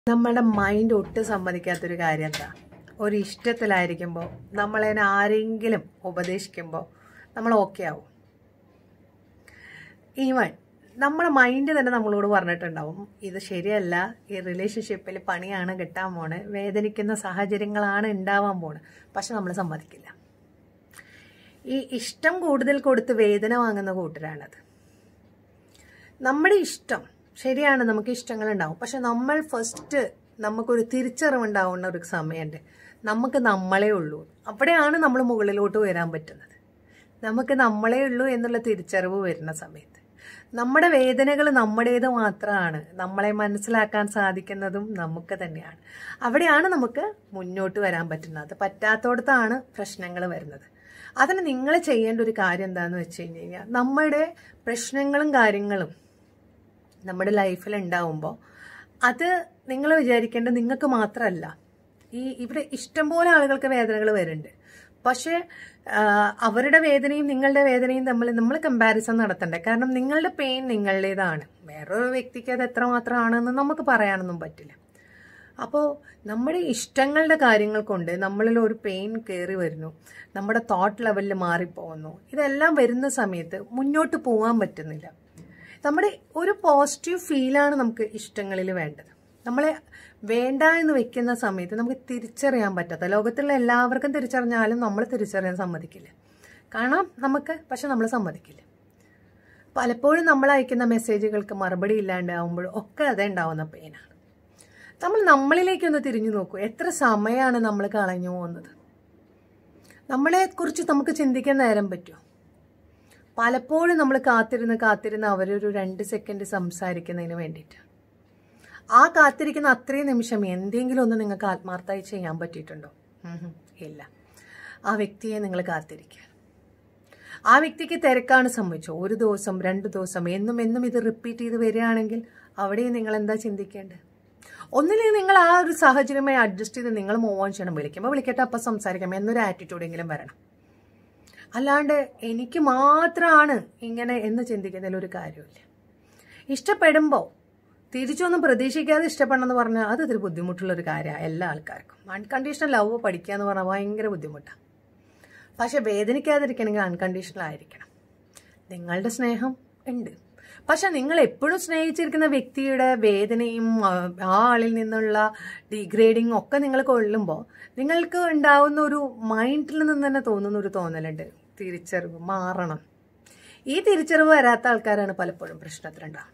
നമ്മുടെ മൈൻഡ് ഒട്ടും സമ്മതിക്കാത്തൊരു കാര്യം എന്താ ഒരു ഇഷ്ടത്തിലായിരിക്കുമ്പോൾ നമ്മളതിനെ ആരെങ്കിലും ഉപദേശിക്കുമ്പോൾ നമ്മൾ ഓക്കെ ആവും ഈവൻ നമ്മുടെ മൈൻഡ് തന്നെ നമ്മളോട് പറഞ്ഞിട്ടുണ്ടാവും ഇത് ശരിയല്ല ഈ റിലേഷൻഷിപ്പിൽ പണിയാണ് കിട്ടാൻ പോണ് വേദനിക്കുന്ന സാഹചര്യങ്ങളാണ് ഉണ്ടാവാൻ പോണ് പക്ഷെ നമ്മൾ സമ്മതിക്കില്ല ഈ ഇഷ്ടം കൂടുതൽ കൊടുത്ത് വേദന വാങ്ങുന്ന കൂട്ടരാണത് നമ്മുടെ ഇഷ്ടം ശരിയാണ് നമുക്ക് ഇഷ്ടങ്ങൾ ഉണ്ടാവും പക്ഷെ നമ്മൾ ഫസ്റ്റ് നമുക്കൊരു തിരിച്ചറിവുണ്ടാവുന്ന ഒരു സമയമുണ്ട് നമുക്ക് നമ്മളേ ഉള്ളൂ അവിടെയാണ് നമ്മൾ മുകളിലോട്ട് വരാൻ പറ്റുന്നത് നമുക്ക് നമ്മളേ ഉള്ളൂ എന്നുള്ള തിരിച്ചറിവ് വരുന്ന സമയത്ത് നമ്മുടെ വേദനകൾ നമ്മുടേത് മാത്രമാണ് നമ്മളെ മനസ്സിലാക്കാൻ സാധിക്കുന്നതും നമുക്ക് തന്നെയാണ് അവിടെയാണ് നമുക്ക് മുന്നോട്ട് വരാൻ പറ്റുന്നത് പറ്റാത്തോടത്താണ് പ്രശ്നങ്ങൾ വരുന്നത് അതിന് നിങ്ങൾ ചെയ്യേണ്ട ഒരു കാര്യം എന്താണെന്ന് വെച്ച് കഴിഞ്ഞ് കഴിഞ്ഞാൽ നമ്മുടെ പ്രശ്നങ്ങളും കാര്യങ്ങളും നമ്മുടെ ലൈഫിൽ ഉണ്ടാവുമ്പോൾ അത് നിങ്ങൾ വിചാരിക്കേണ്ടത് നിങ്ങൾക്ക് മാത്രമല്ല ഈ ഇവിടെ ഇഷ്ടംപോലെ ആളുകൾക്ക് വേദനകൾ വരുന്നുണ്ട് പക്ഷേ ആ, അവരുടെ വേദനയും നിങ്ങളുടെ വേദനയും തമ്മിൽ നമ്മൾ കമ്പാരിസൺ നടത്തണ്ടേ കാരണം നിങ്ങളുടെ പെയിൻ നിങ്ങളുടേതാണ് വേറൊരു വ്യക്തിക്ക് അത് എത്രമാത്രമാണെന്ന് നമുക്ക് പറയാനൊന്നും പറ്റില്ല അപ്പോൾ നമ്മുടെ ഇഷ്ടങ്ങളുടെ കാര്യങ്ങൾ കൊണ്ട് നമ്മളിൽ ഒരു പെയിൻ കയറി വരുന്നു നമ്മുടെ തോട്ട് ലെവലിൽ മാറിപ്പോകുന്നു ഇതെല്ലാം വരുന്ന സമയത്ത് മുന്നോട്ട് പോകാൻ പറ്റുന്നില്ല നമ്മുടെ ഒരു പോസിറ്റീവ് ഫീലാണ് നമുക്ക് ഇഷ്ടങ്ങളിൽ വേണ്ടത് നമ്മളെ വേണ്ട എന്ന് വെക്കുന്ന സമയത്ത് നമുക്ക് തിരിച്ചറിയാൻ പറ്റാത്ത ലോകത്തുള്ള എല്ലാവർക്കും തിരിച്ചറിഞ്ഞാലും നമ്മൾ തിരിച്ചറിയാൻ സമ്മതിക്കില്ല കാണാം നമുക്ക് പക്ഷെ നമ്മൾ സമ്മതിക്കില്ല പലപ്പോഴും നമ്മൾ അയക്കുന്ന മെസ്സേജുകൾക്ക് മറുപടി ഇല്ലാണ്ടാവുമ്പോൾ ഒക്കെ അതേ ഉണ്ടാവുന്ന പെയിനാണ് നമ്മൾ നമ്മളിലേക്കൊന്ന് തിരിഞ്ഞു നോക്കൂ എത്ര സമയമാണ് നമ്മൾ കളഞ്ഞു പോകുന്നത് നമ്മളെക്കുറിച്ച് നമുക്ക് ചിന്തിക്കാൻ നേരം പറ്റുമോ പലപ്പോഴും നമ്മൾ കാത്തിരുന്ന് കാത്തിരുന്ന് അവരൊരു രണ്ട് സെക്കൻഡ് സംസാരിക്കുന്നതിന് വേണ്ടിയിട്ട് ആ കാത്തിരിക്കുന്ന അത്രയും നിമിഷം എന്തെങ്കിലും ഒന്ന് നിങ്ങൾക്ക് ആത്മാർത്ഥമായി ചെയ്യാൻ പറ്റിയിട്ടുണ്ടോ ഉം ഹും. ഇല്ല ആ വ്യക്തിയെ നിങ്ങൾ കാത്തിരിക്കുക ആ വ്യക്തിക്ക് തിരക്കാണ് സംഭവിച്ചത് ഒരു ദിവസം രണ്ട് ദിവസം എന്നും എന്നും ഇത് റിപ്പീറ്റ് ചെയ്ത് വരികയാണെങ്കിൽ അവിടെ നിങ്ങൾ എന്താ ചിന്തിക്കേണ്ടത് ഒന്നില്ലെങ്കിൽ നിങ്ങൾ ആ ഒരു സാഹചര്യമായി അഡ്ജസ്റ്റ് ചെയ്ത് നിങ്ങൾ മൂവ് ഓൺ ചെയ്യണം വിളിക്കുമ്പോൾ വിളിക്കട്ടെ അപ്പം സംസാരിക്കാം എന്നൊരു ആറ്റിറ്റ്യൂഡെങ്കിലും വരണം അല്ലാണ്ട് എനിക്ക് മാത്രമാണ് ഇങ്ങനെ എന്ന് ചിന്തിക്കുന്നതിൽ ഒരു കാര്യമില്ല ഇഷ്ടപ്പെടുമ്പോൾ തിരിച്ചൊന്നും പ്രതീക്ഷിക്കാതെ ഇഷ്ടപ്പെടണമെന്ന് പറഞ്ഞാൽ അത് ഇത്തിരി ബുദ്ധിമുട്ടുള്ള ഒരു കാര്യമാണ് എല്ലാ ആൾക്കാർക്കും അൺകണ്ടീഷണൽ ലവ് പഠിക്കുക എന്ന് പറഞ്ഞാൽ ഭയങ്കര ബുദ്ധിമുട്ടാണ് പക്ഷെ വേദനിക്കാതിരിക്കണമെങ്കിൽ അൺകണ്ടീഷണൽ ആയിരിക്കണം നിങ്ങളുടെ സ്നേഹം ഉണ്ട് പക്ഷെ നിങ്ങൾ എപ്പോഴും സ്നേഹിച്ചിരിക്കുന്ന വ്യക്തിയുടെ വേദനയും ആ, ആ ആളിൽ നിന്നുള്ള ഡിഗ്രേഡിങ് ഒക്കെ നിങ്ങൾ കൊള്ളുമ്പോൾ നിങ്ങൾക്ക് ഉണ്ടാവുന്ന ഒരു മൈൻഡിൽ നിന്ന് തന്നെ തോന്നുന്ന ഒരു തോന്നലുണ്ട് തിരിച്ചറിവ് മാറണം ഈ തിരിച്ചറിവ് വരാത്ത ആൾക്കാരാണ് പലപ്പോഴും പ്രശ്നത്തിലുണ്ടാവുന്നത്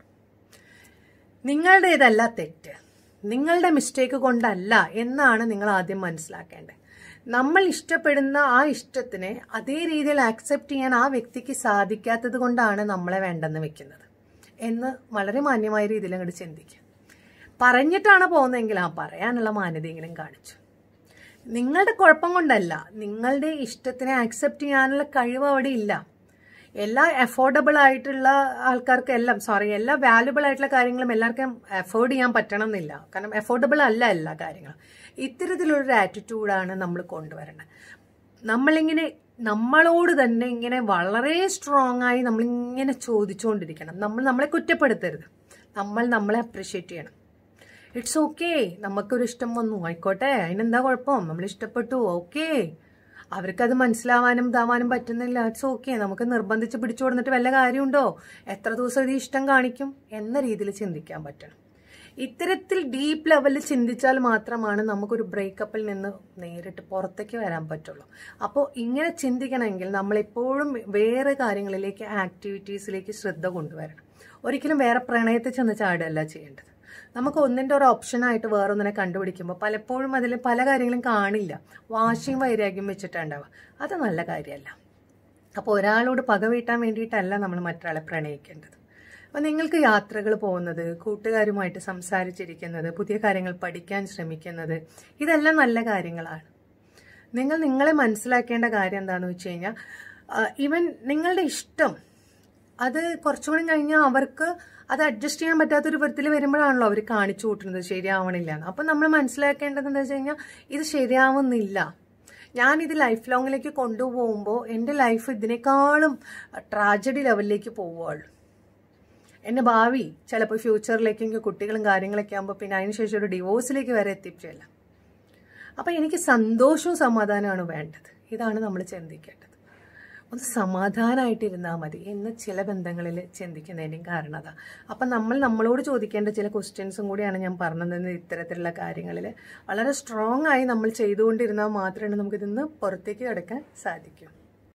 നിങ്ങളുടേതല്ല തെറ്റ് നിങ്ങളുടെ മിസ്റ്റേക്ക് കൊണ്ടല്ല എന്നാണ് നിങ്ങൾ ആദ്യം മനസ്സിലാക്കേണ്ടത് നമ്മൾ ഇഷ്ടപ്പെടുന്ന ആ ഇഷ്ടത്തിനെ അതേ രീതിയിൽ ആക്സെപ്റ്റ് ചെയ്യാൻ ആ വ്യക്തിക്ക് സാധിക്കാത്തത് കൊണ്ടാണ് നമ്മളെ വേണ്ടെന്ന് വെക്കുന്നത് എന്ന് വളരെ മാന്യമായ രീതിയിൽ അങ്ങോട്ട് ചിന്തിക്കുക പറഞ്ഞിട്ടാണ് പോകുന്നതെങ്കിൽ ആ പറയാനുള്ള മാന്യതയെങ്കിലും കാണിച്ചു നിങ്ങളുടെ കുഴപ്പം കൊണ്ടല്ല നിങ്ങളുടെ ഇഷ്ടത്തിനെ ആക്സെപ്റ്റ് ചെയ്യാനുള്ള കഴിവ് അവിടെ ഇല്ല എല്ലാ അഫോർഡബിൾ ആയിട്ടുള്ള ആൾക്കാർക്ക് എല്ലാം സോറി എല്ലാ വാല്യുബിൾ ആയിട്ടുള്ള കാര്യങ്ങളും എല്ലാവർക്കും അഫോർഡ് ചെയ്യാൻ പറ്റണം എന്നില്ല കാരണം അഫോർഡബിൾ അല്ല എല്ലാ കാര്യങ്ങളും ഇത്തരത്തിലൊരു ആറ്റിറ്റ്യൂഡാണ് നമ്മൾ കൊണ്ടുവരേണ്ടത് നമ്മളിങ്ങനെ നമ്മളോട് തന്നെ ഇങ്ങനെ വളരെ സ്ട്രോങ് ആയി നമ്മളിങ്ങനെ ചോദിച്ചുകൊണ്ടിരിക്കണം നമ്മൾ നമ്മളെ കുറ്റപ്പെടുത്തരുത് നമ്മൾ നമ്മളെ അപ്രിഷ്യേറ്റ് ചെയ്യണം ഇറ്റ്സ് ഓക്കെ നമുക്കൊരു ഇഷ്ടം വന്നു ആയിക്കോട്ടെ അതിനെന്താ കുഴപ്പം നമ്മൾ ഇഷ്ടപ്പെട്ടു ഓക്കെ അവർക്കത് മനസ്സിലാവാനും ഇതാവാനും പറ്റുന്നില്ല ഇറ്റ്സ് ഓക്കെ നമുക്ക് നിർബന്ധിച്ച് പിടിച്ചു കൊടുത്തിട്ട് വല്ല കാര്യമുണ്ടോ എത്ര ദിവസം ഇത് ഇഷ്ടം കാണിക്കും എന്ന രീതിയിൽ ചിന്തിക്കാൻ പറ്റണം ഇത്തരത്തിൽ ഡീപ്പ് ലെവലിൽ ചിന്തിച്ചാൽ മാത്രമാണ് നമുക്കൊരു ബ്രേക്കപ്പിൽ നിന്ന് നേരിട്ട് പുറത്തേക്ക് വരാൻ പറ്റുള്ളൂ അപ്പോൾ ഇങ്ങനെ ചിന്തിക്കണമെങ്കിൽ നമ്മളെപ്പോഴും വേറെ കാര്യങ്ങളിലേക്ക് ആക്ടിവിറ്റീസിലേക്ക് ശ്രദ്ധ കൊണ്ടുവരണം ഒരിക്കലും വേറെ പ്രണയത്തിൽ ചെന്ന് ചാടുകയല്ല ചെയ്യേണ്ടത് നമുക്ക് ഒന്നിൻ്റെ ഒരു ഓപ്ഷനായിട്ട് വേറൊന്നിനെ കണ്ടുപിടിക്കുമ്പോൾ പലപ്പോഴും അതിൽ പല കാര്യങ്ങളും കാണില്ല വാശിയും വൈരാഗ്യം വെച്ചിട്ടുണ്ടാവുക അത് നല്ല കാര്യമല്ല അപ്പോൾ ഒരാളോട് പക വീട്ടാൻ വേണ്ടിയിട്ടല്ല നമ്മൾ മറ്റൊരാളെ പ്രണയിക്കേണ്ടത് അപ്പോൾ നിങ്ങൾക്ക് യാത്രകൾ പോകുന്നത് കൂട്ടുകാരുമായിട്ട് സംസാരിച്ചിരിക്കുന്നത് പുതിയ കാര്യങ്ങൾ പഠിക്കാൻ ശ്രമിക്കുന്നത് ഇതെല്ലാം നല്ല കാര്യങ്ങളാണ് നിങ്ങൾ നിങ്ങളെ മനസ്സിലാക്കേണ്ട കാര്യം എന്താണെന്ന് വെച്ച് കഴിഞ്ഞാൽ ഈവൻ നിങ്ങളുടെ ഇഷ്ടം അത് കുറച്ചുകൂടി കഴിഞ്ഞാൽ അവർക്ക് അത് അഡ്ജസ്റ്റ് ചെയ്യാൻ പറ്റാത്തൊരു വിധത്തിൽ വരുമ്പോഴാണല്ലോ അവർ കാണിച്ചു കൂട്ടുന്നത് ശരിയാവണില്ല എന്ന് അപ്പം നമ്മൾ മനസ്സിലാക്കേണ്ടത് എന്താ വെച്ച് കഴിഞ്ഞാൽ ഇത് ശരിയാവുന്നില്ല ഞാനിത് ലൈഫ് ലോങ്ങിലേക്ക് കൊണ്ടുപോകുമ്പോൾ എൻ്റെ ലൈഫ് ഇതിനേക്കാളും ട്രാജഡി ലെവലിലേക്ക് പോവുകയുള്ളൂ എൻ്റെ ഭാവി ചിലപ്പോൾ ഫ്യൂച്ചറിലേക്ക് എനിക്ക് കുട്ടികളും കാര്യങ്ങളൊക്കെ ആകുമ്പോൾ പിന്നെ അതിനുശേഷം ഒരു ഡിവോഴ്സിലേക്ക് വരെ എത്തിച്ചേരാം അപ്പം എനിക്ക് സന്തോഷവും സമാധാനമാണ് വേണ്ടത് ഇതാണ് നമ്മൾ ചിന്തിക്കേണ്ടത് ഒന്ന് സമാധാനമായിട്ടിരുന്നാൽ മതി എന്ന് ചില ബന്ധങ്ങളിൽ ചിന്തിക്കുന്നതിൻ്റെയും കാരണം അതാ അപ്പം നമ്മൾ നമ്മളോട് ചോദിക്കേണ്ട ചില ക്വസ്റ്റ്യൻസും കൂടിയാണ് ഞാൻ പറഞ്ഞത് ഇത്തരത്തിലുള്ള കാര്യങ്ങളിൽ വളരെ സ്ട്രോങ് ആയി നമ്മൾ ചെയ്തുകൊണ്ടിരുന്നാൽ മാത്രമേ നമുക്കിതിന്ന് പുറത്തേക്ക് കിടക്കാൻ സാധിക്കൂ